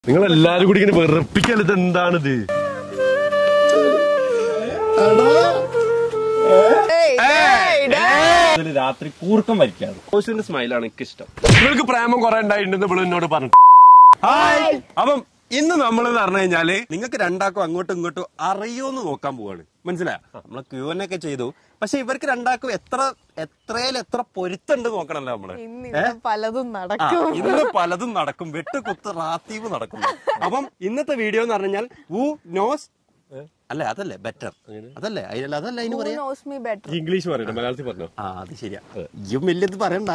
നിങ്ങൾ എല്ലാരും കൂടി ഇങ്ങനെ വെറുപ്പിക്കൽ ഇത് എന്താണിത് ഇതില് രാത്രി കൂർക്കം വരിക്കാറ് റോഷിന്റെ സ്മൈലാണ് എനിക്ക് ഇഷ്ടം നിങ്ങൾക്ക് പ്രേമം കുറെ ഉണ്ടായിട്ടുണ്ടെന്ന് ഇവിടെ എന്നോട് പറഞ്ഞു ഹായ് അപ്പം ഇന്ന് നമ്മൾ പറഞ്ഞു കഴിഞ്ഞാല് നിങ്ങൾക്ക് രണ്ടാക്കും അങ്ങോട്ടും ഇങ്ങോട്ടും അറിയോന്ന് നോക്കാൻ പോവാണ് മനസ്സിലായോ നമ്മള് ക്യൂ ഒക്കെ ചെയ്തു പക്ഷെ ഇവർക്ക് രണ്ടാക്കും എത്ര എത്രയിൽ എത്ര പൊരുത്തുണ്ട് നോക്കണല്ലോ നമ്മള് ഇന്ന് ഇവിടെ പലതും ആ, നടക്കും ഇന്ന് പലതും നടക്കും വെട്ടുകുത്ത് റാത്തീവ് നടക്കും അപ്പം ഇന്നത്തെ വീഡിയോ എന്ന് പറഞ്ഞാൽ വു നോസ് അല്ല അതല്ലേ ബെറ്റർ അതല്ലേ അതിൽ അതല്ല അതിന് Who പറയാ knows me better? ഇംഗ്ലീഷ് പറയണം മലയാളത്തിൽ പറഞ്ഞോ ആ അത് ശരിയാ ഇയും വലിയത് പറയണ്ട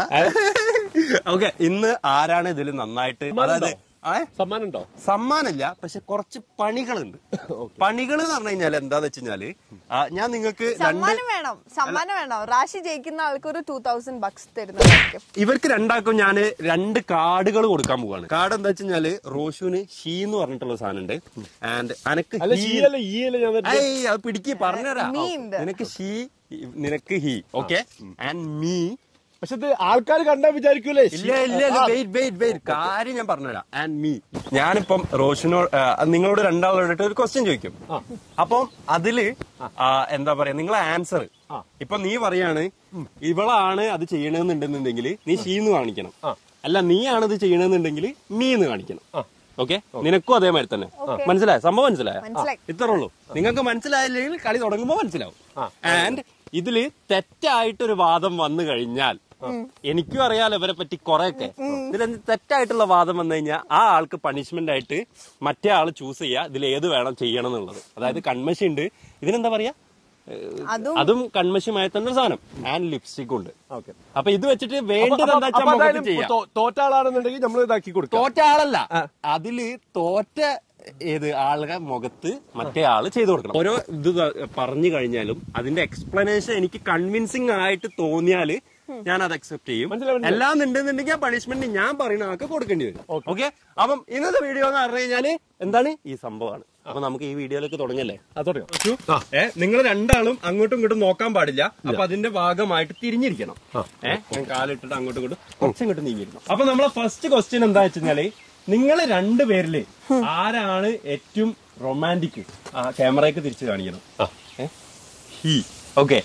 ഓക്കെ ഇന്ന് ആരാണ് ഇതിൽ നന്നായിട്ട് അതായത് ഏ? സമ്മാനം ഉണ്ടോ സമ്മാനമില്ല പക്ഷെ കുറച്ച് പണികളുണ്ട് പണികൾ എന്ന് പറഞ്ഞു കഴിഞ്ഞാൽ എന്താന്ന് വെച്ച് കഴിഞ്ഞാല് ആ, ഞാൻ നിങ്ങൾക്ക് രണ്ട് സമ്മാനം വേണം സമ്മാനം വേണം റാശി ജയിക്കുന്ന ആൾക്ക് ഒരു ടൂ തൗസൻഡ് ബക്സ് തരുന്നതായിരിക്കും ഇവർക്ക് രണ്ടാക്കും ഞാൻ രണ്ട് കാർഡുകൾ കൊടുക്കാൻ പോവാണ് കാർഡ് എന്താ വെച്ച് കഴിഞ്ഞാല് റോഷുവിന് ഷീ എന്ന് പറഞ്ഞിട്ടുള്ള സാധനം ഉണ്ട് ആൻഡ് അനക്ക് അല്ല ഹീ- ശീലല്ല ഈ അല്ല ഞാൻ വരുന്നത്. ഏയ് അത് പിടിക്ക് പറഞ്ഞുതരാം മീ ഉണ്ട്. നിനക്ക് ഷീ നിനക്ക് ഹി ഓക്കെ ആൻഡ് മീ പക്ഷെ ഇത് ആൾക്കാർ കണ്ടാ വിചാരിക്കൂലേ ഇല്ല ഇല്ല ഇല്ല വെയിറ്റ് വെയിറ്റ് വെയിറ്റ് കാര്യം ഞാൻ പറഞ്ഞുതരാം ആൻഡ് മീ ഞാനിപ്പം റോഷനോട് ആ, നിങ്ങളോട് രണ്ടാളോടായിട്ട് ഒരു ക്വസ്റ്റ്യൻ ചോദിക്കും അപ്പം അതില് ആ, എന്താ പറയാ നിങ്ങളെ ആൻസർ ഇപ്പൊ നീ പറയാണ് ഇവളാണ് അത് ചെയ്യണമെന്നുണ്ടെന്നുണ്ടെങ്കിൽ നീ ഷീന്ന് കാണിക്കണം അല്ല നീയാണ് ഇത് ചെയ്യണമെന്നുണ്ടെങ്കിൽ മീ എന്ന് കാണിക്കണം ഓക്കെ നിനക്കും അതേമാതിരി തന്നെ മനസ്സിലായോ സംഭവം മനസ്സിലായോ മനസ്സിലായി. ഇത്രേ ഉള്ളൂ നിങ്ങൾക്ക് മനസ്സിലായില്ലെങ്കിൽ കളി തുടങ്ങുമ്പോൾ മനസ്സിലാവും ആൻഡ് ഇതില് തെറ്റായിട്ടൊരു വാദം വന്നു കഴിഞ്ഞാൽ എനിക്കും അറിയാലോ ഇവരെ പറ്റി കുറെയൊക്കെ ഇതിൽ തെറ്റായിട്ടുള്ള വാദം വന്നു കഴിഞ്ഞാൽ ആ ആൾക്ക് പണിഷ്മെന്റ് ആയിട്ട് മറ്റേ ആള് ചൂസ് ചെയ്യുക ഇതിൽ ഏത് വേണം ചെയ്യണം എന്നുള്ളത് അതായത് കൺമശി ഉണ്ട് ഇതിനെന്താ പറയാ ഏഹ്, അതും അതും കൺമശിമായ തന്നെ ഒരു സാധനം ആൻഡ് ലിപ്സ്റ്റിക് ഉണ്ട് ഓക്കെ അപ്പൊ ഇത് വെച്ചിട്ട് വേണ്ടത് എന്താ വെച്ചാൽ നമുക്ക് ചെയ്യാം തോറ്റ ആളാണെന്നുണ്ടെങ്കിൽ നമ്മൾ ഇതാക്കി കൊടുക്കാം തോറ്റ ആളല്ല അതില് തോറ്റ ഏത് ആളുടെ മുഖത്ത് മറ്റേ ആള് ചെയ്തു കൊടുക്കണം ഓരോ ഇത് ത- പറഞ്ഞു കഴിഞ്ഞാലും അതിന്റെ എക്സ്പ്ലനേഷൻ എനിക്ക് കൺവിൻസിങ് ആയിട്ട് തോന്നിയാല് ഞാൻ അത് അക്സെപ്റ്റ് ചെയ്യും മനസ്സിലായി, എല്ലാം ഉണ്ടെന്നുണ്ടെങ്കിൽ ആ പണിഷ്മെന്റ് ഞാൻ പറയുന്ന ആൾക്ക് കൊടുക്കേണ്ടി വരും ഓക്കെ അപ്പം ഇന്നത്തെ വീഡിയോ എന്ന് പറഞ്ഞു കഴിഞ്ഞാല് എന്താണ് ഈ സംഭവമാണ് അപ്പൊ നമുക്ക് ഈ വീഡിയോയിലേക്ക് തുടങ്ങല്ലേ ആ തുടങ്ങാം ഏ നിങ്ങൾ രണ്ടാളും അങ്ങോട്ടും ഇങ്ങോട്ടും നോക്കാൻ പാടില്ല അപ്പൊ അതിന്റെ ഭാഗമായിട്ട് തിരിഞ്ഞിരിക്കണം ഏ ഞാൻ കാലിട്ടിട്ട് അങ്ങോട്ടും ഇങ്ങോട്ടും കുറച്ചിങ്ങോട്ട് നീങ്ങിയിരിക്കണം അപ്പൊ നമ്മളെ ഫസ്റ്റ് ക്വസ്റ്റ്യൻ എന്താ വെച്ചാല് നിങ്ങൾ രണ്ടുപേരില് ആരാണ് ഏറ്റവും റൊമാൻറ്റിക് ആ ക്യാമറയ്ക്ക് തിരിച്ചു കാണിക്കണം ഏ? ഹി ഓക്കെ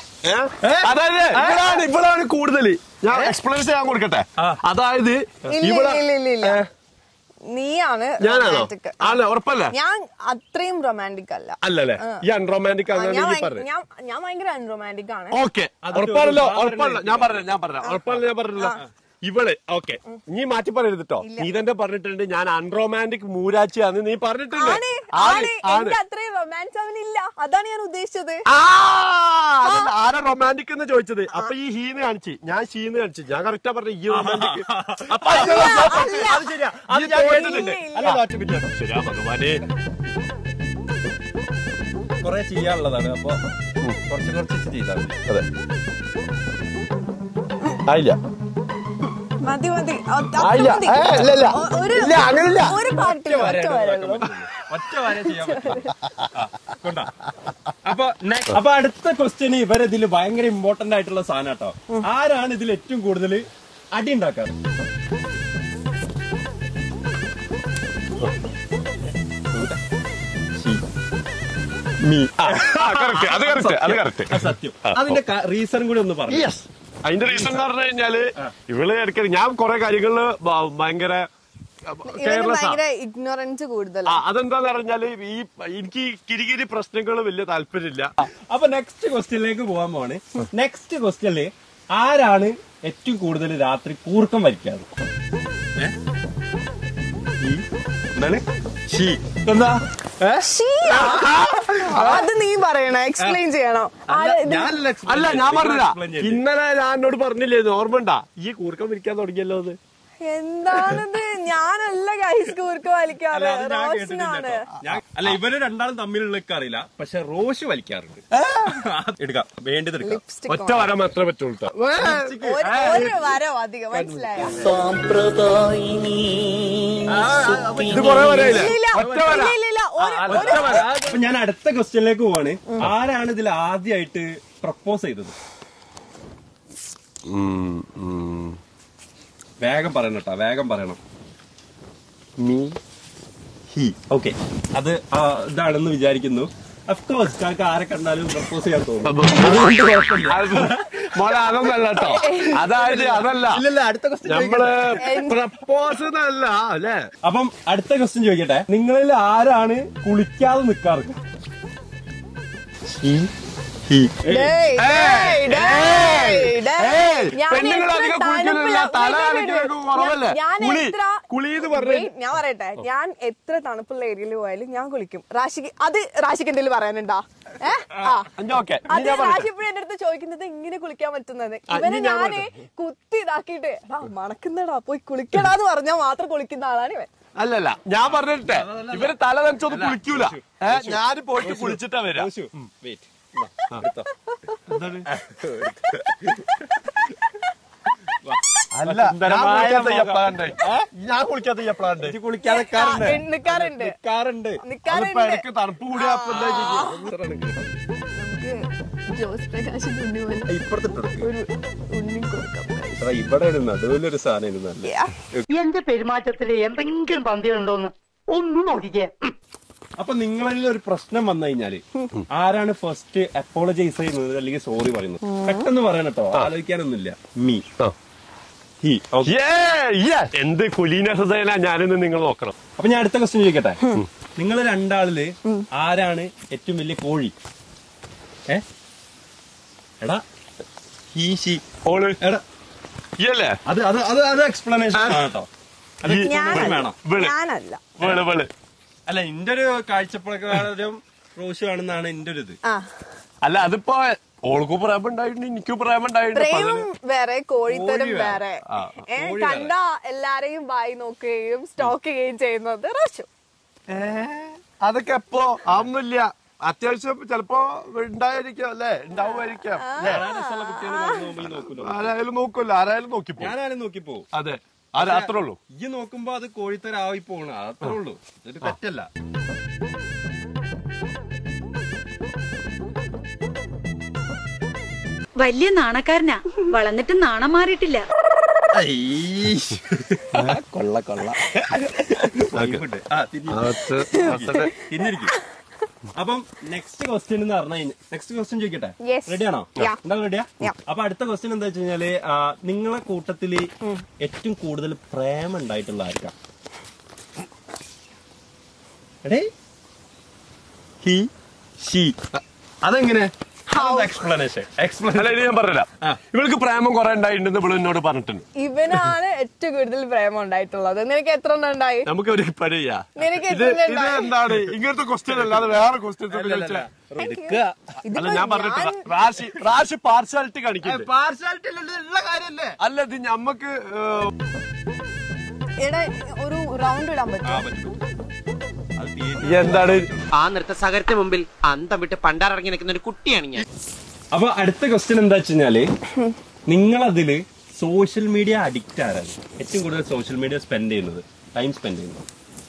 അതായത് ഇവളാണ് ഇവളാണ് കൂടുതൽ ഞാൻ എക്സ്പ്ലനേഷൻ ഞാൻ കൊടുക്കട്ടെ അതായത് ഇല്ല ഇവിടെ ഇല്ല ഇല്ല ഇല്ല നീയാണ് ഞാനാണോ romantic. അല്ല ഉറപ്പല്ല ഞാൻ അത്രയും റൊമാൻറ്റിക് അല്ല അല്ലല്ലേ ഈ അൺറൊമാൻറ്റിക് ആ, ആണ് ഞാൻ നീ ഭയ- പറഞ്ഞു ഞാൻ ഞാൻ ഭയങ്കര അൺറൊമാൻറ്റിക് ആണ് ഓക്കെ ഉറപ്പാണല്ലോ ഉറപ്പാണല്ലോ ഞാൻ പറഞ്ഞ ഞാൻ പറഞ്ഞ ഉറപ്പാണല്ലോ ഞാൻ പറഞ്ഞല്ലോ ഇവള് ഓക്കെ നീ മാറ്റി പറയരുത് കേട്ടോ നീ തന്നെ പറഞ്ഞിട്ടുണ്ട് ഞാൻ അൺറൊമാൻറ്റിക് മൂരാച്ചിയാന്ന് നീ പറഞ്ഞിട്ടുണ്ട് ആണ് ആണ് ആണ് ആണ് എന്റെ അത്രയും റൊമാൻസ് അവനില്ല അതാണ് ഞാൻ ഉദ്ദേശിച്ചത് ആ അതല്ല, ആരാ റൊമാൻറ്റിക് എന്ന് ചോദിച്ചത് അപ്പൊ ഈ ഹീന്ന് കാണിച്ച് ഞാൻ ഷീന്ന് കാണിച്ചു ഞാൻ കറക്റ്റാ പറഞ്ഞ ഈ റൊമാൻറ്റിക് അപ്പൊ അത് അല്ല. അത് ശരിയാ അത് ഞാൻ കേട്ടിട്ടുണ്ട് ഇല്ല, ഇല്ല. അല്ല തോറ്റ പിന്നെ ശരിയാ ഭഗവാനെ കുറെ ചെയ്യാനുള്ളതാണ് അപ്പൊ കുറച്ച് കുറച്ച് ചെയ്താൽ മതി അതെ ആയില്ല മതി മതി അ- അത്ര ആയില്ല. മതി. ഏ, ഇല്ല, ഇല്ല. ഒ- ഒരു ഇല്ല, അങ്ങനില്ല. ഒരു പാട്ടിൽ ഒറ്റ വരല്ലോ ഒറ്റ വരെ ചെയ്യാൻ പറ്റും ആ, കൊണ്ടാ. അപ്പൊ next- അപ്പൊ അടുത്ത ക്വസ്റ്റ്യൻ ഇവരിതിൽ ഭയങ്കര ഇമ്പോർട്ടന്റ് ആയിട്ടുള്ള സാധനം കേട്ടോ ആരാണ് ഇതിൽ ഏറ്റവും കൂടുതൽ അടി ഉണ്ടാക്കാറ് മീ കറക്റ്റ് അത് കറക്റ്റ് അത് കറക്റ്റ് ആ, സത്യം അതിന്റെ റീസൺ കൂടി ഒന്ന് പറഞ്ഞു യെസ് അതിന്റെ റീസൺ എന്ന് പറഞ്ഞു കഴിഞ്ഞാല് ഇവള് ഇടയ്ക്ക് ഞാൻ കുറെ കാര്യങ്ങളില് ബ- ഭയങ്കര ഇവന് കെയർലെസ് ഭയങ്കര ഇഗ്നോറൻസ് ആ കൂടുതലാണ് അതെന്താന്ന് പറഞ്ഞാല് ഈ എനിക്ക് ഈ കിരികിരി പ്രശ്നങ്ങൾ വലിയ താല്പര്യമില്ല അപ്പൊ നെക്സ്റ്റ് ക്വസ്റ്റ്യനിലേക്ക് പോകാൻ പോവാണ് നെക്സ്റ്റ് ക്വസ്റ്റ്യനില് ആരാണ് ഏറ്റവും കൂടുതൽ രാത്രി കൂർക്കം വരിക്കാറ് എന്താണ് ഷീ എന്താ ശീല. അത് നീ പറയണോ എക്സ്പ്ലെയിൻ ചെയ്യണോ ആര് ഇത് ഞാനല്ല explain അല്ല ചെയ്തത്. ഞാൻ നിങ്ങൾ പറഞ്ഞില്ല explain ചെയ്തത്. ഇന്നലെ ഞാൻ എന്നോട് പറഞ്ഞില്ലേ ഓർമ്മ ഉണ്ടാ ഈ കൂർക്കം വിരിക്കാൻ തുടങ്ങിയല്ലോ അത് എന്താണിത് ഞാനല്ല ഗൈസ് കൂർക്ക് വലിക്കാറ് അല്ല, അത് ഞാൻ കേട്ടിട്ടില്ല റോഷനാണ് കേട്ടോ. ഞാൻ- അല്ല ഇവര് രണ്ടാളും തമ്മിലുള്ള അറിയില്ല പക്ഷെ റോഷ് വലിക്കാറുണ്ട് എടുക്കാം വേണ്ടത് എടുക്കാം ലിപ്സ്റ്റിക് ഒറ്റ വരം മാത്രമേ പറ്റുള്ളൂ ട്ടോ. ഒരു വരോ അധികം മനസ്സിലായോ ഇത് കൊറേ വരയില്ല ഇല്ല, ഇല്ല, ഒറ്റ വര ഇല്ല, ഇല്ല, ഇല്ല, ഒരു- ഒറ്റ വര അപ്പൊ ഞാൻ അടുത്ത ക്വസ്റ്റ്യനിലേക്ക് പോവാണ് ആരാണ് ഇതിൽ ആദ്യമായിട്ട് പ്രപ്പോസ് ചെയ്തത് വേഗം പറയണം കേട്ടോ വേഗം പറയണം മീ ഹി ഓക്കെ അത് ആ, ഇതാണെന്ന് വിചാരിക്കുന്നു അഫ്കോഴ്സ് കാക്ക ആരെ കണ്ടാലും പ്രപ്പോസ് ചെയ്യാൻ തോന്നും അതുകൊണ്ട് കുഴപ്പമില്ല. മോളെ അതൊന്നല്ല കേട്ടോ അതായത് അതല്ല ഇല്ലല്ല അടുത്ത ക്വസ്റ്റ്യൻ നമ്മള് പ്രപ്പോസ് എന്നല്ല അല്ലേ അപ്പം അടുത്ത ക്വസ്റ്റ്യൻ ചോദിക്കട്ടെ നിങ്ങളിൽ ആരാണ് കുളിക്കാതെ നിൽക്കാറ് ഹി ഹി ഡേയ്, ഡേയ്, ഡേയ്, ഡേയ്. ഞാൻ പെണ്ണുങ്ങൾ എത്ര അധികം കുളിക്കുന്നില്ല തണുപ്പുള്ള- തല wait, wait, നനയ്ക്കുന്നതൊക്കെ wait. കുറവല്ലേ ഞാൻ കുളി എത്ര കുളി എന്ന് പറഞ്ഞു Wait, ഞാൻ പറയട്ടെ ഞാൻ എത്ര തണുപ്പുള്ള ഏരിയയിൽ പോയാലും ഞാൻ കുളിക്കും റാഷിക്ക് അത് റാഷിക്ക് എന്തെങ്കിലും പറയാനുണ്ടോ ഏ ആ അഞ്ച് ഓക്കെ അത് റാഷി ഇപ്പോഴും എന്റെ അടുത്ത് ചോദിക്കുന്നത് ഇങ്ങനെ കുളിക്കാൻ പറ്റുന്നത് ഇവനെ ഇനി ഞാൻ ഞാന് കുത്തി ഇതാക്കിയിട്ട് "എടാ, മണക്കുന്നടാ പോയി കുളിക്കടാന്ന് പറഞ്ഞാൽ മാത്രം കുളിക്കുന്ന ആളാണ് ഇവൻ അല്ലല്ല ഞാൻ പറഞ്ഞിട്ടെ ഇവര് തല നനച്ചൊന്നും കുളിക്കൂല ഏ ഞാൻ പോയിട്ട് കുളിച്ചിട്ടാ വരാം അല്ല ഞാൻ കുളിക്കാത്ത ഈ എപ്പളാണ്ട്? ഞാൻ കുളിക്കാത്ത ഈ എപ്പളാണ്ട്? കുളിക്കാതെ ആ, നിക്കാറുണ്ട് നിൽക്കാറുണ്ട് അതിപ്പോ നിക്കാറുണ്ട് ഇടയ്ക്ക് തണുപ്പ് കൂടിയ അപ്പൊ എന്താ ചെയ്യാ? നമുക്ക് ജോസ് പ്രകാശിന്റെ ഉണ്ണി പോലെ ഇപ്പുറത്തിട്ട് ഒരു ഉണ്ണി കൊടുക്കാം എടാ, ഇവിടെ ഒരു നടുവിലൊരു സാധനം ഇരുന്നല്ലേ Yeah. എന്റെ പെരുമാറ്റത്തില് എന്തെങ്കിലും പന്തികളുണ്ടോന്ന് ഒന്ന് നോക്കിക്കേ അപ്പൊ നിങ്ങളിൽ ഒരു പ്രശ്നം വന്നു കഴിഞ്ഞാല് ആരാണ് ഫസ്റ്റ് അപ്പോളജൈസ് ചെയ്യുന്നത് അല്ലെങ്കിൽ സോറി പറയുന്നത് പെട്ടെന്ന് പറയണം കേട്ടോ ആലോചിക്കാനൊന്നുമില്ല മീ ഹി Yeah, yeah. എന്ത് കുലീനസതയിലാ ഞാനിന്ന് നിങ്ങൾ നോക്കണം അപ്പൊ ഞാൻ അടുത്ത ക്വസ്റ്റ്യൻ ചോദിക്കട്ടെ നിങ്ങൾ രണ്ടാളില് ആരാണ് ഏറ്റവും വലിയ കോഴി ഏ എടാ ഹി ഷി ഓള് എടാ ഇയല്ലേ അത് അത് അത് അത് എക്സ്പ്ലനേഷൻ കേട്ടോ അത് explanation ഞാനല്ല വേണം വിള്. ഞാനല്ല വെള് വെള് അല്ല എന്റെ ഒരു കാഴ്ചപ്രകാരം റോഷ് ആണെന്നാണ് എന്റെ ഒരു ഇത് ആ അല്ല അതിപ്പോ ഓൾക്കും പ്രേമം ഉണ്ടായിട്ടുണ്ട് എനിക്കും പ്രേമം ഉണ്ടായിട്ടുണ്ട് പ്രേമം പലരും- വേറെ കോഴിത്തരം കോഴി വേറെ ആ, ഏ കണ്ട എല്ലാരെയും വായി നോക്കുകയും സ്റ്റോക്ക് ചെയ്യുകയും ചെയ്യുന്നത് റോഷു ഏ, അതൊക്കെ എപ്പോ ആവുന്നില്ല അത്യാവശ്യം ചിലപ്പോ ഉണ്ടായിരിക്കാം അല്ലേ ഉണ്ടാവുമായിരിക്കാം അല്ലേ? ആരായാലും നോക്കൂല്ലോ ആരായാലും നോക്കിപ്പോ ഞാനാരും നോക്കിപ്പോ അതെ അത് അത്രേ ഉള്ളൂ ഈ നോക്കുമ്പോ അത് കോഴിത്തരായി പോണ അത്രേ ഉള്ളൂ ഇതൊരു തെറ്റല്ല വലിയ നാണക്കാരനാ വളർന്നിട്ട് നാണം മാറിയിട്ടില്ല കൊള്ള കൊള്ള ആ തിരിഞ്ഞിരിക്കും അപ്പം നെക്സ്റ്റ് ക്വസ്റ്റ്യൻ എന്ന് പറഞ്ഞു കഴിഞ്ഞാൽ നെക്സ്റ്റ് ക്വസ്റ്റ്യൻ ചോദിക്കട്ടെ Yes. റെഡിയാണോ Yeah. എന്താ റെഡിയാ Yeah. അപ്പൊ അടുത്ത ക്വസ്റ്റ്യൻ എന്താ വെച്ച് കഴിഞ്ഞാല് ആ, നിങ്ങളെ കൂട്ടത്തില് ഏറ്റവും കൂടുതൽ പ്രേമം ഉണ്ടായിട്ടുള്ള ആർക്കാ എടേ ഹി ഷി അതെങ്ങനെ എക്സ്പ്ലനേഷൻ എക്സ്പ്ലനേഷൻ അല്ല ഇനി ഞാൻ പറഞ്ഞില്ല ഇവൾക്ക് പ്രേമം കുറെ ഉണ്ടായിട്ടുണ്ടെന്ന് ഇവള് എന്നോട് പറഞ്ഞിട്ടുണ്ട് ഇവനാണ് ഏറ്റവും കൂടുതൽ പ്രേമം ഉണ്ടായിട്ടുള്ളത് നിനക്ക് എത്ര എണ്ണം ഉണ്ടായി നമുക്ക് ഒരു പണി ചെയ്യാം നിനക്ക് ഇത് എത്ര ഇത് ഉണ്ടായി എന്താണ് ഇങ്ങനത്തെ ക്വസ്റ്റ്യൻ അല്ലാതെ വേറെ ക്വസ്റ്റ്യൻസ് ചോദിച്ചാ എടുക്കുക ഇതിപ്പോ അല്ല ഞാൻ പറഞ്ഞിട്ട് ഞാൻ- റാഷി റാഷി പാർഷ്യാലിറ്റി കാണിക്കുന്നുണ്ട് പാർഷ്യാലിറ്റി ഉള്ള കാര്യല്ലേ അല്ല ഇത് ഞമ്മക്ക് ഏഹ്, എടാ ഒരു റൗണ്ട് ഇടാൻ പറ്റും ഈ എന്താണ് ആ നൃത്ത സഹകരണത്തിന് മുമ്പിൽ അന്തം വിട്ട് പണ്ടാറിറങ്ങി നിൽക്കുന്ന ഒരു കുട്ടിയാണ് ഞാൻ അപ്പൊ അടുത്ത ക്വസ്റ്റ്യൻ എന്താ വെച്ച് കഴിഞ്ഞാല് നിങ്ങളതില് സോഷ്യൽ മീഡിയ അഡിക്റ്റ് ആരാണ് ഏറ്റവും കൂടുതൽ സോഷ്യൽ മീഡിയ സ്പെൻഡ് ചെയ്യുന്നത് ടൈം സ്പെൻഡ് ചെയ്യുന്നത്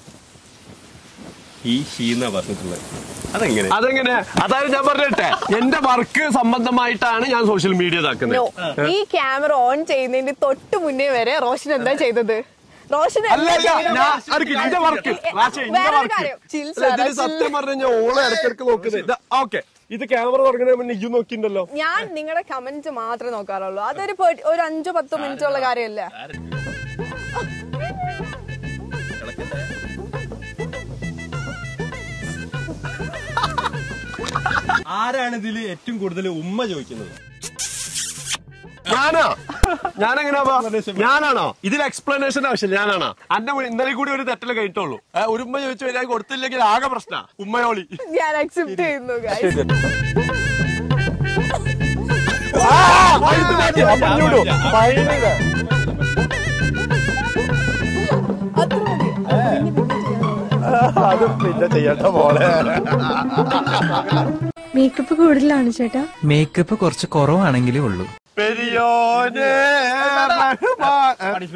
ഈ ഷീ എന്നാ പറഞ്ഞിട്ടുള്ളത് അതെങ്ങനെ അതെങ്ങനെ അതായത് ഞാൻ പറഞ്ഞിട്ടെ എന്റെ വർക്ക് സംബന്ധമായിട്ടാണ് ഞാൻ സോഷ്യൽ മീഡിയ No. ഇതാക്കുന്നത് ഈ ക്യാമറ ഓൺ ചെയ്യുന്നതിന്റെ തൊട്ട് മുന്നേ വരെ റോഷൻ എന്താ ചെയ്തത് റോഷൻ എന്താ അല്ല അല്ല ചെയ്തത്? ഞാൻ ആർക്ക് എന്റെ വർക്ക് റാഷി എന്റെ വേറൊരു വർക്ക് കാര്യം. Chill, അല്ല, ഇതില് Sarah, chill. സത്യം പറഞ്ഞു കഴിഞ്ഞാൽ ഓളെ ഇടയ്ക്കിടയ്ക്ക് നോക്കുന്നത് ഓക്കെ ഇത് ക്യാമറ തുടങ്ങുന്നതിന് മുന്നേ ഇയ്യു നോക്കിണ്ടല്ലോ ഞാൻ നിങ്ങളുടെ കമന്റ് മാത്രമേ നോക്കാറുള്ളൂ അതൊരു പേ- ഒരു അഞ്ചോ പത്തോ മിനിറ്റ് ഉള്ള കാര്യമല്ല ആരാണ് ഇതില് ഏറ്റവും കൂടുതൽ ഉമ്മ ചോദിക്കുന്നത് ഞാനാ ഞാനെങ്ങനെയാ വാ? ഞാനാണോ ഇതിൽ എക്സ്പ്ലനേഷൻ ആവശ്യം ഞാനാണോ അന്റെ മുന്നിൽ ഇന്നലെ കൂടി ഒരു തെറ്റല് കഴിഞ്ഞിട്ടുള്ളൂ ഏ, ഒരു ഉമ്മ ചോദിച്ചു കഴിഞ്ഞാൽ കൊടുത്തില്ലെങ്കിൽ ആകെ പ്രശ്ന ഉമ്മയോളി ഞാൻ അക്സെപ്റ്റ് ചെയ്യുന്നു guys. ആ, പൈസ മാറ്റി, അപ്പൊ ഇങ്ങോട്ട് വാ. ഫൈനല്. അത്ര മതി. അത് പിന്നെ ചെയ്യണ്ട മോളെ മേക്കപ്പ് കൂടുതലാണ് ചേട്ടാ മേക്കപ്പ് കുറച്ച് കുറവാണെങ്കിലേ ഉള്ളൂ പെരിയോനെ റഹ്മാൻ.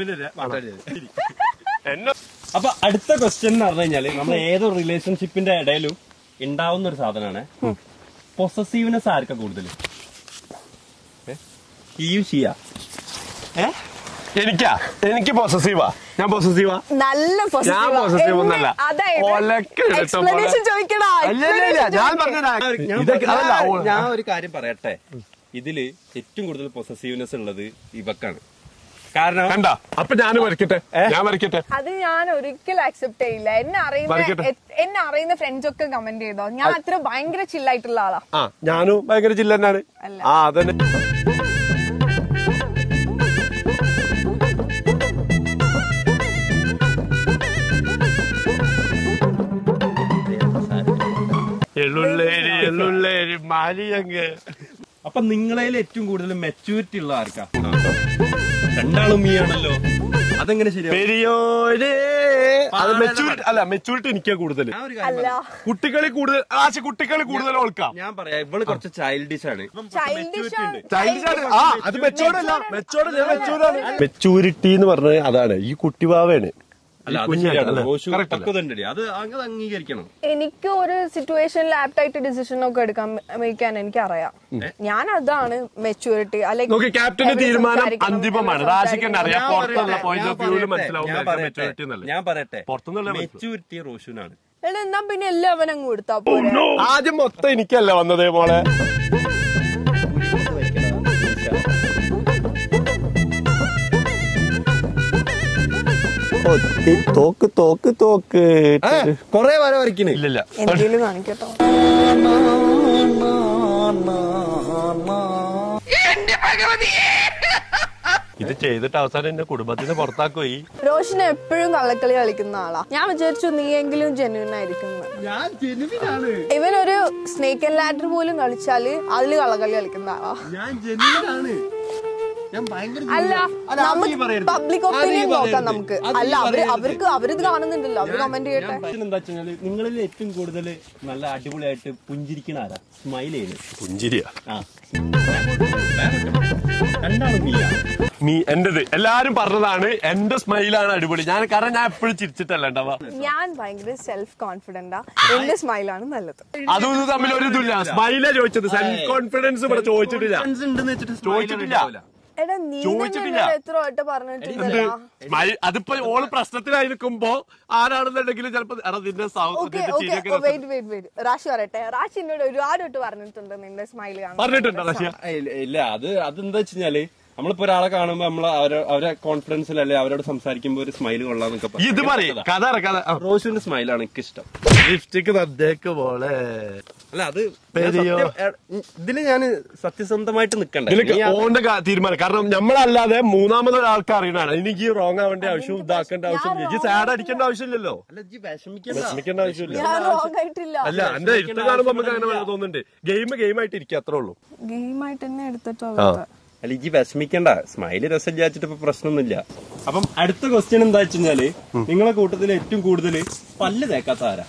എന്നെ അപ്പൊ അടുത്ത ക്വസ്റ്റ്യൻ എന്ന് പറഞ്ഞു കഴിഞ്ഞാല് നമ്മൾ ഏതൊരു റിലേഷൻഷിപ്പിന്റെ ഇടയിലും ഉണ്ടാവുന്ന ഒരു സാധനമാണ് പൊസസീവ്നെസ് ആർക്കാ കൂടുതൽ ഈ ഷിയ എനിക്കാ എനിക്ക് പൊസസീവാ ഞാൻ പൊസസീവാ നല്ല ഞാൻ positive ആ. positive എന്ന് ഒന്നല്ല. അതായത് ഒലക്കെ എടുത്ത explanation പോലെ. ചോദിക്കടാ, അല്ല, അല്ല, അല്ല, explanation ഞാൻ ചോദിക്ക്. പറഞ്ഞതാ. ഞാൻ ഇതൊക്കെ പറഞ്ഞ- അതല്ല, ഓ- ഞാൻ ഒരു കാര്യം പറയട്ടെ ഇതില് ഏറ്റവും കൂടുതൽ പൊസസീവ്നെസ് ഉള്ളത് ഇവക്കാണ് കാരണം കണ്ട അപ്പൊ ഞാൻ വരയ്ക്കട്ടെ ഞാൻ വരയ്ക്കട്ടെ അത് ഞാൻ ഒരിക്കലും അക്സെപ്റ്റ് ചെയ്യില്ല എന്നെ അറിയുന്ന വരയ്ക്കട്ടെ. എ- എന്നെ അറിയുന്ന ഫ്രണ്ട്സ് ഒക്കെ കമന്റ് ചെയ്തോ ഞാൻ അത്ര ഭയങ്കര ചില്ലായിട്ടുള്ള ആളാ ആ ഞാനും ഭയങ്കര ജില്ല തന്നെയാണ് അല്ല. ആ അതന്നെ എള്ളുള്ളേരി എള്ളുള്ളേരി മാലിയങ്ങ് അപ്പൊ നിങ്ങളതിൽ ഏറ്റവും കൂടുതൽ മെച്ചൂരിറ്റി ഉള്ള ആർക്കാ രണ്ടാളും മീ ആണല്ലോ അതെങ്ങനെ ശരിയാ പെരിയോരേ അത് മെച്ചൂരിറ്റി അല്ല മെച്ചൂരിറ്റി എനിക്കാ കൂടുതൽ ഞാൻ ഒരു കാര്യം അല്ല കുട്ടികളെ കൂടുതൽ ആശ കുട്ടികളെ കൂടുതൽ ഓൾക്കാം ഞാൻ പറയാം ഇവള് കുറച്ച് ചൈൽഡിഷ് ആണ് ചൈൽഡിഷ് ആണ് ചൈൽഡിഷ് ആണ് ആ അത് മെച്ചോർഡല്ല മെച്ചോർഡല്ല മെച്ചൂരാണ് മെച്ചൂരിറ്റി എന്ന് പറഞ്ഞത് അതാണ് ഈ കുട്ടിവാവയാണ് അല്ല അത് ശരിയാണ് റോഷു പക്വതയുണ്ടെടി. അത് അങ്ങനെ അംഗീകരിക്കണം എനിക്ക് ഒരു സിറ്റുവേഷനിൽ ആപ്റ്റായിട്ട് ഡിസിഷൻ ഒക്കെ എടുക്കാൻ മേക്കാൻ എനിക്ക് അറിയാം ഞാൻ അതാണ് മെച്ചൂരിറ്റി നോക്കി ക്യാപ്റ്റന്റെ തീരുമാനം അന്തിമമാണ് റാഷിക്ക് തന്നെ അറിയാം ഞാൻ പുറത്തുള്ള പറയട്ടെ, പോയിന്റ് ഞാൻ ഓഫ് വ്യൂവിൽ പറയട്ടെ, മനസ്സിലാവും ഞാൻ പറയട്ടെ, മെച്ചൂരിറ്റി എന്നല്ലേ ഞാൻ പറയട്ടെ പുറത്തുനിന്നുള്ള മനസ്സിലാവും. മെച്ചൂരിറ്റി റോഷുനാണ് എടാ എന്നാ പിന്നെ എല്ലാം അവൻ അങ്ങ് കൊടുത്താ പോലെ ആദ്യം മൊത്തം എനിക്കല്ല വന്നത് മോളെ തോക്ക് തോക്ക് തോക്ക് കൊറേ വര വരയ്ക്കണേ ഇല്ലില്ല എന്തെങ്കിലും കാണിക്കട്ടോ ഇത് ചെയ്തിട്ട് അവസാനം എന്റെ കുടുംബത്തിന് പുറത്താക്കുപോയി റോഷൻ എപ്പോഴും കള്ളക്കളി കളിക്കുന്ന ആളാ ഞാൻ വിചാരിച്ചു നീയെങ്കിലും ജെന്യൂൻ ആയിരിക്കുന്നു ഞാൻ ജെനുവിനാണ് ഇവനൊരു സ്നേക്ക് ആൻഡ് ലാഡർ പോലും കളിച്ചാല് അതില് കള്ളക്കളി കളിക്കുന്ന ആളാ ഞാൻ ജെനുവിനാണ് ഞാൻ ഭയങ്കര അല്ല അത് അത് നമുക്ക് നീ പറയരുത്. പബ്ലിക് അത് നീ ഒപ്പീനിയൻ നോക്കാം പറയരുത്. നമുക്ക് അത് നീ അല്ല അവര് പറയരുത്. അവർക്ക് അവരിത് കാണുന്നുണ്ടല്ലോ അവര് കമന്റ് ചെയ്യട്ടെ എന്താ വെച്ചാൽ നിങ്ങളിൽ ഏറ്റവും കൂടുതൽ നല്ല അടിപൊളിയായിട്ട് പുഞ്ചിരിക്കണ ആരാ സ്മൈൽ ചെയ്യുന്നത് പുഞ്ചിരിയാ ആ രണ്ടാളും മീയാ മീ എന്റേത് എല്ലാരും പറഞ്ഞതാണ് എന്റെ സ്മൈലാണ് അടിപൊളി ഞാൻ കാരണം ഞാൻ എപ്പോഴും ചിരിച്ചിട്ടല്ല ഉണ്ടാവാ ഞാൻ ഭയങ്കര സെൽഫ് കോൺഫിഡന്റാ എന്റെ സ്മൈലാണ് നല്ലത് അതും ഇതും തമ്മിൽ ഒരു ഇതില്ല സ്മൈലാ ചോദിച്ചത് സെൽഫ് കോൺഫിഡൻസ് ഇവിടെ ചോദിച്ചിട്ടില്ല Confidence ഉണ്ടെന്ന് വെച്ചിട്ട് smile ചോദിച്ചിട്ടില്ല. ഉണ്ടാവില്ല. എടാ നീ തന്നെ ചോദിച്ചിട്ടില്ല. എന്നോട് എത്ര വട്ടം പറഞ്ഞിട്ടുണ്ടല്ലോ സ്മൈൽ അതിപ്പോ ഓള് പ്രശ്നത്തിലായി നിൽക്കുമ്പോ ആരാണെന്നുണ്ടെങ്കിലും ചിലപ്പോ എടാ നിന്റെ സൗ- ഓക്കെ നിന്റെ ഓക്കെ ചിരിയൊക്കെ രസം- വെയിറ്റ് വെയിറ്റ് വെയിറ്റ് റാഷി പറയട്ടെ റാഷി എന്നോട് ഒരുപാട് വട്ടം പറഞ്ഞിട്ടുണ്ട് നിന്റെ സ്മൈൽ കാണാൻ പറഞ്ഞിട്ടുണ്ടോ റഷ്യ ആ, ഇല്ല- ഇല്ല അത് അതെന്താ വെച്ചാല് നമ്മളിപ്പോ ഒരാളെ കാണുമ്പോ നമ്മൾ അവരെ അവരെ കോൺഫിഡൻസിലല്ലേ അവരോട് സംസാരിക്കുമ്പോ ഒരു സ്മൈൽ കൊള്ളാന്നൊക്കെ പറയും. ഇത് പറയും കഥ പറ, കഥ റോഷുവിന്റെ സ്മൈലാണ് എനിക്ക് ഇഷ്ടം ലിപ്സ്റ്റിക് തന്നേക്ക് പോലെ അല്ല അത് പെരിയോ. ഞാൻ സത്യം- എ- ഇതില് ഞാൻ സത്യസന്ധമായിട്ട് നിക്കണ്ടേ ഇതിലൊക്കെ നീ അത് ഓന്റെ കാ- തീരുമാനം കാരണം നമ്മളല്ലാതെ മൂന്നാമത് ഒരാൾക്ക് അറിയണതാണ് എനിക്ക് റോങ് ആവേണ്ട ആവശ്യം ഇതാക്കേണ്ട ആവശ്യമില്ല എനിക്ക് സാഡ് അടിക്കേണ്ട ആവശ്യമില്ലല്ലോ അല്ല, ഇജ്ജ് വിഷമിക്കണ്ട. വിഷമിക്കേണ്ട ആവശ്യമില്ല ഞാൻ റോങ് ആയിട്ടില്ല അല്ല എന്റെ ഇരുത്ത് കാണുമ്പോ നമുക്ക് അങ്ങനെ വേണം തോന്നുന്നുണ്ട് ഗെയിം ഗെയിം ആയിട്ട് ഇരിക്കുക അത്രേ ഉള്ളൂ ഗെയിമായിട്ട് തന്നെ എടുത്തിട്ടുള്ളത് അല്ല ഇജ്ജ് വിഷമിക്കണ്ട സ്മൈല് രസം വിചാരിച്ചിട്ട് ഇപ്പൊ പ്രശ്നമൊന്നുമില്ല അപ്പം അടുത്ത ക്വസ്റ്റ്യൻ എന്താ വെച്ചാല് നിങ്ങളെ കൂട്ടത്തിൽ ഏറ്റവും കൂടുതൽ പല്ല് തേക്കാത്ത ആരാ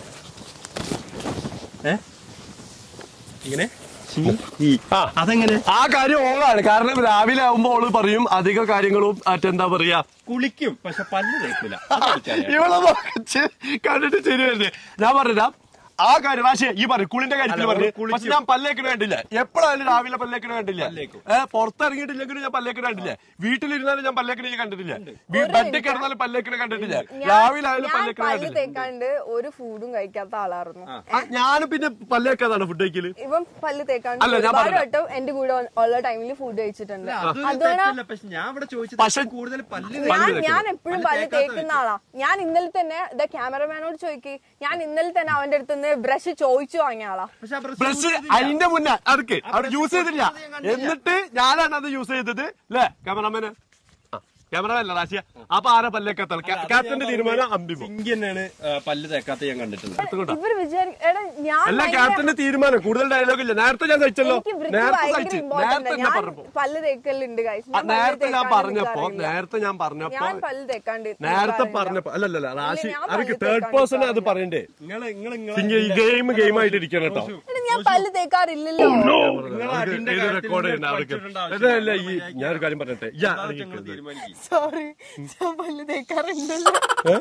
ഏ ഇങ്ങനെ ഈ. ആ അതെങ്ങനെ ആ കാര്യം ഓളാണ് കാരണം രാവിലെ ആവുമ്പോ ഓള് പറയും അധിക കാര്യങ്ങളും മറ്റെന്താ പറയാ കുളിക്കും പക്ഷെ പല്ല് തേക്കില്ല അതെനിക്കറിയാം. ഇവളെ നോക്കിച്ച് കണ്ടിട്ട് ശരി വരുന്നത് ഞാൻ പറഞ്ഞാ ആ കാര്യം പക്ഷേ ഈ പറയും കുളിന്റെ കാര്യത്തിൽ അല്ല, പറഞ്ഞു അവള് കുളിക്കും. പക്ഷെ ഞാൻ പല്ലേക്കണ കണ്ടില്ല എപ്പോഴായാലും രാവിലെ പല്ലേക്കണ കണ്ടില്ല പല്ലേക്കും. ഏഹ് പുറത്തിറങ്ങിയിട്ടില്ലെങ്കിലും ഞാൻ പല്ലേക്കണ കണ്ടില്ല വീട്ടിലിരുന്നാലും ഞാൻ പല്ലേക്കണ കണ്ടിട്ടില്ല ബെഡിൽ കിടന്നാലും പല്ലേക്കണ കണ്ടിട്ടില്ല രാവിലെ ആയാലും ഞാൻ പല്ലേക്കണ പല്ല് കണ്ടില്ല തേക്കാണ്ട് ഒരു ഫുഡും കഴിക്കാത്ത ആളായിരുന്നു ആ, ഞാനും പിന്നെ പല്ലേക്കാതാണ് ഫുഡ് കഴിക്കല് ഇവൻ പല്ല് തേക്കാണ്ട് അല്ല, ഞാൻ ഒരുപാട് പറഞ്ഞില്ല. വട്ടം എന്റെ കൂടെ ഉള്ള ടൈമിൽ ഫുഡ് കഴിച്ചിട്ടുണ്ട് അതൊരു അതുകൊണ്ട് തെറ്റല്ല, പക്ഷെ ഞാൻ ഇവിടെ ചോദിച്ചത് പക്ഷെ- കൂടുതൽ പല്ല് ഞാൻ തേക്കുന്നത്. ഞാൻ എപ്പോഴും പല്ല് പല്ല് തേക്കാത്ത തേക്കുന്ന ആളാ ഞാൻ ഇന്നലെ തന്നെ ദ ക്യാമറമാനോട് ചോദിക്ക് ഞാൻ ഇന്നലെ തന്നെ അവന്റെ അടുത്ത് നിന്ന് ബ്രഷ് ചോദിച്ചു വാങ്ങിയ ആളാ പക്ഷെ ആ brush ബ്രഷ് use അതിന്റെ മുന്നേ അടുക്ക് അവിടെ യൂസ് ചെയ്തില്ല എന്നിട്ട് ഞാനാണ് അത് യൂസ് ചെയ്തത് അല്ലേ ക്യാമറമാന് ക്യാമറ അല്ല റാശിയ അപ്പൊ ആരാ പല്ലേക്കാത്ത ക്യാപ്റ്റന്റെ തീരുമാനം അന്തിമം സിങ്കി തന്നെയാണ് ആ, പല്ല് തേക്കാത്ത ഞാൻ കണ്ടിട്ടുള്ളത് ഇവർ വിചാരി എടാ ഞാൻ അല്ല ഭയങ്കര- ക്യാപ്റ്റന്റെ തീരുമാനം കൂടുതൽ ഡയലോഗ് ഇല്ല നേരത്തെ ഞാൻ കഴിച്ചല്ലോ എനിക്ക് വൃത്തി നേരത്തെ ഭയങ്കര കഴിച്ചു ഇമ്പോർട്ടന്റ് നേരത്തെ ഞാൻ ഞാൻ പറഞ്ഞപ്പോ പല്ല് തേക്കലുണ്ട് guys. ആ, ഞാൻ പല്ല് നേരത്തെ ഞാൻ തേക്കാണ്ട് പറഞ്ഞപ്പോ നിൽക്കാറില്ല. നേരത്തെ ഞാൻ പറഞ്ഞപ്പോ ഞാൻ പല്ല് തേക്കാണ്ട് നേരത്തെ നിൽക്കാറില്ല. പറഞ്ഞപ്പോ അല്ലല്ല റാശി ഞാൻ അവർക്ക് പല്ല് തേർഡ് തേക്കാണ്ട് പേഴ്സൺ അത് നിൽക്കാറില്ല. പറയണ്ടേ നിങ്ങള് നിങ്ങള് സിംഗ ഈ ഗെയിം ഗെയിം ആയിട്ട് ഇരിക്കണം കേട്ടോ എടാ, ഞാൻ പല്ല് തേക്കാറില്ലല്ലോ റെക്കോർഡ് ചെയ്യണ്ട അവർക്ക് അല്ല ഈ ഞാനൊരു കാര്യം പറഞ്ഞിട്ടെ ഈ ആരെങ്കിലും കേൾക്കുന്നത്. സോറി ഞാൻ പല്ല് തേക്കാറുണ്ടല്ലോ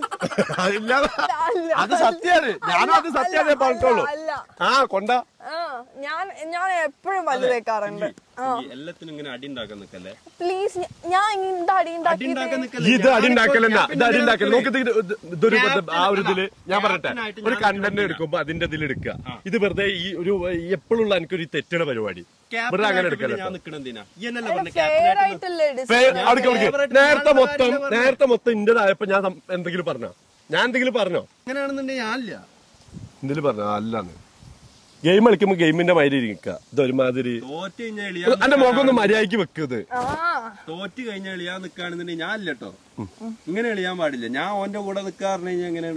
അതില്ല. അല്ല, അത് സത്യാണ് ഞാനും അത് അല്ല, സത്യാണ് അല്ല, പറഞ്ഞോളൂ അല്ല. ആ കൊണ്ട ആ ഞാൻ ഞാൻ എപ്പോഴും വല്ലു തേക്കാറുണ്ട് ആ ഈ എല്ലാത്തിനും ഇങ്ങനെ അടി ഉണ്ടാക്കാൻ നിക്കല്ലേ പ്ലീസ് ഞാൻ ഇങ്ങനത്തെ അടി അടി ഉണ്ടാക്കാൻ ഉണ്ടാക്കിയത് നിക്കല്ലേ ഇത് അടി ഉണ്ടാക്കലെന്നാ ഞാനിപ്പോ ഇത് അടി ഉണ്ടാക്കൽ ഇതിനകത്ത് നോക്ക് ഇത് ഇത് ഇതൊരു Captain ആ ഒരു ഇതില് ഞാൻ പറയട്ടെ Captain ആയിട്ട് ഒരു ഞാൻ കണ്ടന്റ് നിൽക്കുന്നില്ല. എടുക്കുമ്പോ അതിന്റെ ഇതിൽ എടുക്കുക ഇത് വെറുതെ ഈ ഒരു എപ്പോഴുള്ള എനിക്കൊരു തെറ്റുള്ള പരിപാടി വെറുതെ അങ്ങനെ ക്യാപ്റ്റൻ എടുക്കല്ലോ ഞാൻ നിക്കണ എന്തിനാ ഈ എന്നല്ലേ പറഞ്ഞ ഫെയർ ആയിട്ടല്ലേ decision? അടുക്ക വിളിക്ക്. favourite നേരത്തെ ഞാനൊരു മൊത്തം കാര്യം പറഞ്ഞത്. നേരത്തെ മൊത്തം ഇന്റേതായപ്പോ ഞാൻ സം- എന്തെങ്കിലും പറഞ്ഞോ ഞാൻ എന്തെങ്കിലും പറഞ്ഞോ അങ്ങനെയാണെന്നുണ്ടെങ്കിൽ ഞാനില്ല എന്തെങ്കിലും പറഞ്ഞോ അല്ലാന്ന് ഗെയിം കളിക്കുമ്പോ ഗെയിമിന്റെ മാതിരി ഇരിക്കുക ഇതൊരുമാതിരി തോറ്റ് കഴിഞ്ഞാൽ എളിയാ എന്റെ മുഖം ഒന്ന് മര്യാദക്ക് വെക്കുന്നത് ആ തോറ്റ് കഴിഞ്ഞാൽ എളിയാൻ നിക്കാണെന്നുണ്ടെങ്കിൽ ഞാനില്ല കേട്ടോ ഇങ്ങനെ എളിയാൻ പാടില്ല ഞാൻ ഓന്റെ കൂടെ നിക്കാ പറഞ്ഞു കഴിഞ്ഞാൽ എങ്ങനെയാണ്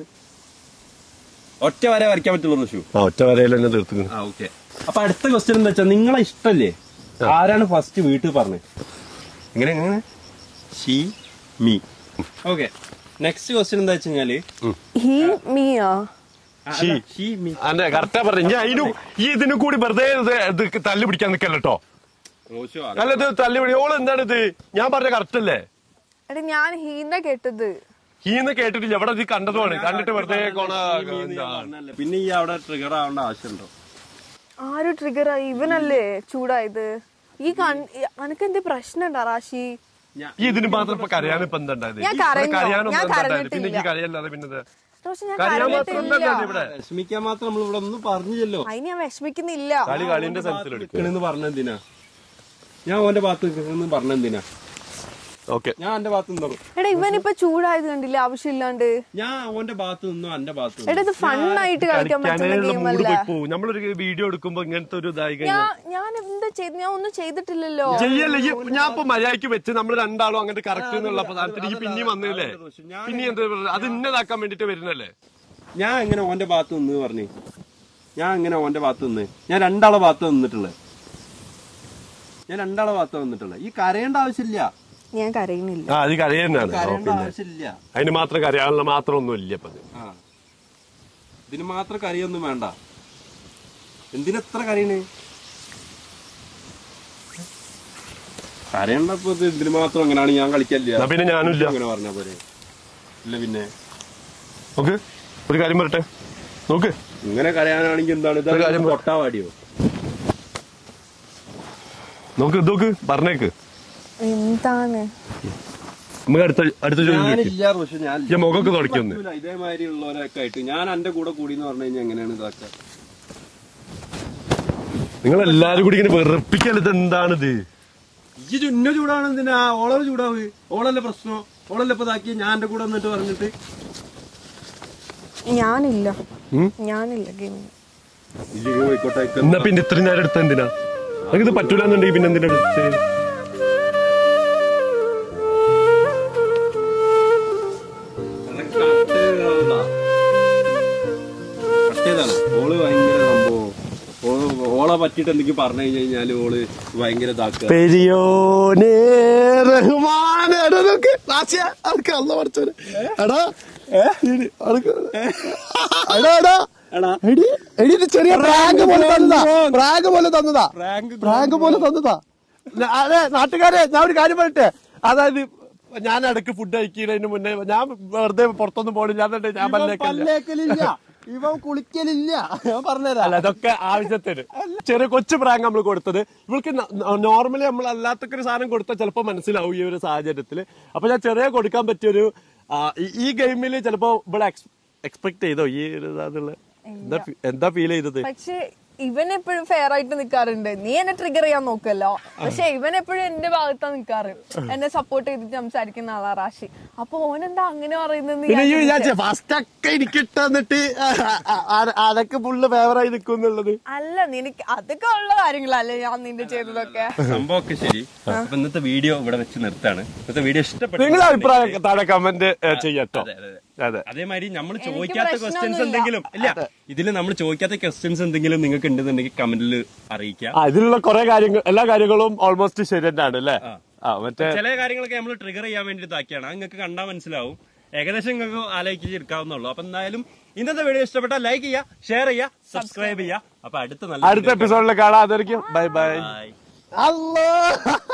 ഒറ്റ വരെ വരയ്ക്കാൻ പറ്റുള്ളൂ ഋഷു ആ ഒറ്റ വരയിൽ തന്നെ തീർത്തു ആ ഓക്കെ അപ്പൊ അടുത്ത ക്വസ്റ്റ്യൻ എന്താ വെച്ചാൽ നിങ്ങളെ ഇഷ്ടല്ലേ ആരാണ് ഫസ്റ്റ് വീട്ടിൽ പറഞ്ഞത് എങ്ങനെ എങ്ങനെ she me okay next question എന്താ വെച്ച് കഴിഞ്ഞാല് ഹീ മീയാ ഷീ. ഷീ മീ അതെ കറക്റ്റാ പറഞ്ഞു ഞാൻ അതിനും ഈ ഇതിനും കൂടി വെറുതെ ഇത് ഇത് തല്ലി പിടിക്കാൻ നിക്കല്ലോ കേട്ടോ റോഷോ അല്ല ഇത് തല്ലി പിടി ഓള് എന്താണ് ഇത് ഞാൻ പറഞ്ഞ കറക്റ്റ് അല്ലേ എടാ ഞാൻ ഹീന്ന കേട്ടത് ഹീന്ന് കേട്ടിട്ടില്ല എവിടെ ഇത് കണ്ടതുമാണ് കണ്ടിട്ട് വെറുതെ കോണ പിന്നെ ഈ അവിടെ ട്രിഗർ ആവേണ്ട ആവശ്യമുണ്ടോ ആര് ട്രിഗർ ആയി ഇവനല്ലേ ചൂടായത് ഈ അനക്ക് എന്ത് പ്രശ്നം റാശി ഈ ഇതിന് മാത്രം ഇപ്പൊ കരയാൻ ഇപ്പൊ എന്താ ഉണ്ടായത്? ഞാൻ ഇവിടെ കരഞ്ഞോ? കരയാനൊന്നും ഞാൻ എന്താ ഉണ്ടായത്? കരഞ്ഞിട്ടില്ല. പിന്നെ ഈ കരയല്ലാതെ പിന്നെ എന്താ? റോഷി ഞാൻ കരയാൻ മാത്രം എന്താ കരഞ്ഞിട്ടില്ല ഉണ്ടായത് ഇവിടെ വിഷമിക്കാൻ മാത്രം നമ്മൾ ഇവിടെ ഒന്നും പറഞ്ഞില്ലല്ലോ അതിന് ഞാൻ വിഷമിക്കുന്നില്ല കളി കളിന്റെ സ്ഥലത്തിലെടുക്കുക നിക്കണെന്ന് പറഞ്ഞെന്തിനാ ഞാൻ ഓന്റെ ഭാഗത്ത് നിൽക്കണെന്ന് പറഞ്ഞെന്തിനാ ഓക്കെ ഞാൻ എന്റെ ഭാഗത്ത് നിന്നോ എടാ ഇവനിപ്പൊ ചൂടായത് കണ്ടില്ല ആവശ്യമില്ലാണ്ട് ഞാൻ ഓന്റെ ഭാഗത്ത് നിന്നോ എന്റെ ഭാഗത്ത് എടാ ഇത് ഫണ്ണായിട്ട് കളിക്കാൻ പറ്റുന്ന കളിക്കാനുള്ള ഗെയിം മൂഡ് അല്ല പോയി പോകും നമ്മളൊരു വീഡിയോ എടുക്കുമ്പോ ഇങ്ങനത്തെ ഒരു ഇതായി കഴിഞ്ഞാൽ ഞാൻ ഞാൻ എന്താ ചെയ്ത് ഞാൻ ഒന്നും ചെയ്തിട്ടില്ലല്ലോ ചെയ്യല്ലേ ഈ ഞാൻ ഇപ്പൊ മര്യാദക്ക് വെച്ച് നമ്മൾ രണ്ടാളും അങ്ങോട്ട് കറക്റ്റ് എന്നുള്ള സാധനത്തിൽ ഈ പിന്നെയും വന്നില്ലേ പിന്നെ എന്താ പറയുക, അത് ഇന്നതാക്കാൻ വേണ്ടിട്ട് വരുന്നല്ലേ ഞാൻ എങ്ങനെ ഓന്റെ ഭാഗത്ത് നിന്ന് പറഞ്ഞു ഞാൻ എങ്ങനെ ഓന്റെ ഭാഗത്ത് നിന്ന് ഞാൻ രണ്ടാളെ ഭാഗത്ത് നിന്നിട്ടുള്ളത് ഞാൻ രണ്ടാളെ ഭാഗത്ത് നിന്നിട്ടുള്ളത് ഈ കരയേണ്ട ആവശ്യമില്ല ഞാൻ കരയുന്നില്ല ആ അത് കരയുന്നതാണ് ഓ, കരയേണ്ട പിന്നെ ആവശ്യമില്ല അതിന് മാത്രം കരയാനുള്ള മാത്രം ഒന്നും ഇല്ല ഇപ്പൊ അത്. ആ ഇതിന് മാത്രം കരയൊന്നും വേണ്ട എന്തിനെത്ര കരയണ് കരയണ്ടപ്പോ ഇത് ഇതിന് മാത്രം അങ്ങനെയാണ് ഞാൻ കളിക്കല്ല എന്നാ പിന്നെ ഞാനും ഇല്ല അങ്ങനെ പറഞ്ഞ പോലെ ഇല്ല പിന്നെ നോക്ക് ഒരു കാര്യം പറയട്ടെ നോക്ക് ഇങ്ങനെ കരയാനാണെങ്കിൽ എന്താണ് ഒരു കാര്യം ഇത് പറ. കൊട്ടാവാടിയോ നോക്ക് ഇത് നോക്ക് പറഞ്ഞേക്ക് എന്താണ് നമുക്ക് അടുത്ത അടുത്ത ചോദ്യം ചോദിക്ക്. ഞാനില്ല ഋഷി ഞാൻ ഈ മുഖമൊക്കെ തുടയ്ക്കൊന്ന് പറ്റൂല, ഇതേമാതിരി ഉള്ളവരൊക്കെ ആയിട്ട് ഞാൻ എന്റെ കൂടെ കൂടി എന്ന് പറഞ്ഞു കഴിഞ്ഞാൽ എങ്ങനെയാണ് ഇതൊക്കെ നിങ്ങൾ എല്ലാരും കൂടി ഇങ്ങനെ വെറുപ്പിക്കൽ ഇത് എന്താണിത് ഈ ചുന്ന ചൂടാണ് എന്തിനാ ഓളവ് ചൂടാവ് ഓളല്ലേ പ്രശ്നം ഓളല്ലേ ഇപ്പൊ ഇതാക്കി ഞാൻ എന്റെ കൂടെ വന്നിട്ട് പറഞ്ഞിട്ട് ഞാനില്ല ഉം? ഞാനില്ല ഗെയിമിന് ഇല്ലെങ്കിൽ പോയിക്കോട്ടെ എന്നാ പിന്നെ ഇത്രയും നേരം എടുത്ത എന്തിനാ നമുക്ക് ഇത് പറ്റൂലെന്നുണ്ടെങ്കിൽ പിന്നെ എന്തിനാ എടുത്തത്? കട്ടേതാണ് ഓള് ഭയങ്കര സംഭവം ഓള് ഓളെ പറ്റിട്ട് എന്തെങ്കിലും പറഞ്ഞു കഴിഞ്ഞു കഴിഞ്ഞാല് ഓള് ഭയങ്കര ഇതാക്കുക പെരിയോനേ റഹ്മാനെ എടാ നോക്ക് റാസിയ അനക്ക് അല്ല പഠിച്ചോനെ എടാ ഇടി, അനക്ക് എടാ എടാ എടി എടി ഇത് ചെറിയ പ്രാങ്ക് പോലെ തന്നതാ പ്രാങ്ക് പോലെ തന്നതാ പ്രാങ്ക് പോലെ തന്നതാ ഞാ- അതെ നാട്ടുകാരെ ഞാൻ ഒരു കാര്യം പറയട്ടെ അതായത് ഞാൻ ഇടയ്ക്ക് ഫുഡ് കഴിക്കുന്നതിന് മുന്നേ ഞാൻ വെറുതെ പുറത്തൊന്നും പോണില്ല എന്നിട്ട് ഞാൻ പല്ലേക്കില്ല പല്ലേക്കലില്ല ഇവൻ കുളിക്കലില്ല ഞാൻ പറഞ്ഞുതരാം അല്ല അതൊക്കെ ആവശ്യത്തിന് ചെറിയ കൊച്ചു പ്രാങ്ക് നമ്മൾ കൊടുത്തത് ഇവൾക്ക് നോർമലി നമ്മൾ അല്ലാത്തൊക്കെ ഒരു സാധനം കൊടുത്താൽ ചിലപ്പോൾ മനസ്സിലാവും ഈ ഒരു സാഹചര്യത്തിൽ അപ്പൊ ഞാൻ ചെറിയ കൊടുക്കാൻ പറ്റിയൊരു ആ, ഈ- ഈ ഗെയിമിൽ ചിലപ്പോ ഇവിടെ എക്സ്പെക്ട് ചെയ്തോ ഈ ഒരു ഇതാന്നുള്ള എന്താ ഫീ- എന്താ ഫീൽ ചെയ്തത് പക്ഷെ ഇവൻ എപ്പോഴും ഫെയർ ആയിട്ട് നിക്കാറുണ്ട് നീ എന്നെ ട്രിഗർ ചെയ്യാൻ നോക്കല്ലോ പക്ഷെ ഇവൻ എപ്പോഴും എന്റെ ഭാഗത്താ നിക്കാറ് എന്നെ സപ്പോർട്ട് ചെയ്തിട്ട് സംസാരിക്കുന്ന ആളാ റാഷി അപ്പൊ ഓനെന്താ അങ്ങനെ പറയുന്നത് പിന്നെ ഈ വിചാരിച്ച ഫസ്റ്റ് ഒക്കെ എനിക്കിട്ട് എന്നിട്ട് അതൊക്കെ ഫുള്ള് ഫേവറായി നിൽക്കും എന്നുള്ളത് അല്ല നിനക്ക് അതൊക്കെ ഉള്ള കാര്യങ്ങളല്ലേ ഞാൻ നിന്റെ ചെയ്തതൊക്കെ സംഭവമൊക്കെ ശരി അപ്പൊ ഇന്നത്തെ വീഡിയോ ഇവിടെ വെച്ച് നിർത്താണ് ഇന്നത്തെ വീഡിയോ ഇഷ്ടപ്പെട്ടു നിങ്ങളുടെ അഭിപ്രായം താഴെ കമന്റ് ചെയ്യട്ടോ അതെ, അതെ. അതെ അതേമാതിരി നമ്മൾ എനിക്ക് ചോദിക്കാത്ത ക്വസ്റ്റ്യൻസ് പ്രശ്നമൊന്നുമില്ല. എന്തെങ്കിലും ഇല്ല ഇതിൽ നമ്മൾ ചോദിക്കാത്ത ക്വസ്റ്റ്യൻസ് എന്തെങ്കിലും നിങ്ങൾക്ക് ഉണ്ടെന്നുണ്ടെങ്കിൽ കമന്റിൽ അറിയിക്കാം ആ ഇതിലുള്ള കുറെ കാര്യങ്ങൾ എല്ലാ കാര്യങ്ങളും ഓൾമോസ്റ്റ് ശരി തന്നെയാണ് അല്ലേ ആ മറ്റേ ചില കാര്യങ്ങളൊക്കെ നമ്മൾ ട്രിഗർ ചെയ്യാൻ വേണ്ടി ഇതാക്കിയാണ് അത് നിങ്ങൾക്ക് കണ്ടാൽ മനസ്സിലാവും ഏകദേശം നിങ്ങൾക്ക് ആലോചിച്ചെടുക്കാവുന്നുള്ളൂ അപ്പൊ എന്തായാലും ഇന്നത്തെ വീഡിയോ ഇഷ്ടപ്പെട്ടാൽ ലൈക്ക് ചെയ്യുക ഷെയർ ചെയ്യുക സബ്സ്ക്രൈബ് ചെയ്യുക അപ്പൊ അടുത്ത നല്ല അടുത്ത എപ്പിസോഡിൽ കാണാം അതായിരിക്കും ബൈ ബൈ Bye. അല്ലോ